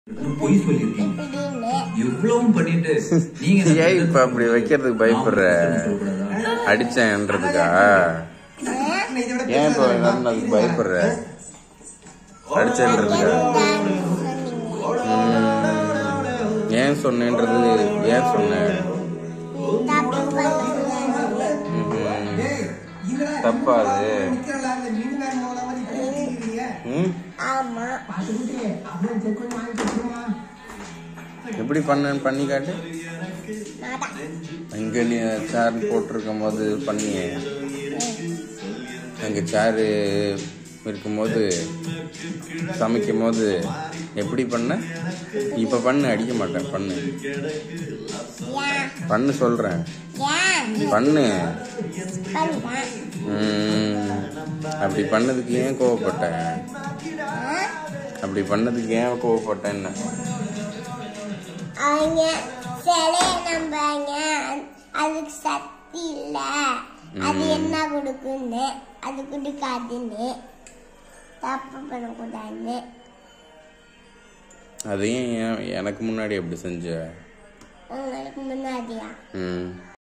பொய் சொல்லிருக்கீங்க இப்படின்னு இவ்வளவும் பண்ணிட்டு நீங்க ஏன் இப்ப அப்படி வைக்கிறதுக்கு பயப்படுற அடிச்சேன்றதுக்கா ஏன் இப்ப எல்லாரும் அதுக்கு பயப்படுற அடிச்சேன்றதுக்கா ம். ஏன் சொன்னேன்றது ஏன் சொன்னேன் தப்பு பண்ணுங்க ம்ஹும். தப்பா அது ம்? ஆமா எப்படி பண்ண பண்ணி காட்டு நாதான் இங்க நீ சேர் போட்டிருக்கும் போது பண்ணியே அங்க சேரு இருக்கும்போது சமைக்கும் போது எப்படி பண்ண இப்ப பண்ணு அடிக்க மாட்டேன் பண்ணு ஏன் பண்ணு சொல்றேன் ஏன் பண்ணு பண்ணுவேன் ம், அப்படி பண்ணதுக்கு ஏன் கோவப்பட்ட அப்படி பண்ணதுக்கு ஏன் கோவப்பட்டேன்னு அவங்க சிலைய நம்பாங்க அதுக்கு சக்தி இல்ல அது என்ன கொடுக்குன்னு அது கொடுக்காதுன்னு தப்பு பண்ணக்கூடாதுன்னு அதையும் ஏன் எனக்கு முன்னாடி அப்படி செஞ்ச உங்களுக்கு முன்னாடியா ம்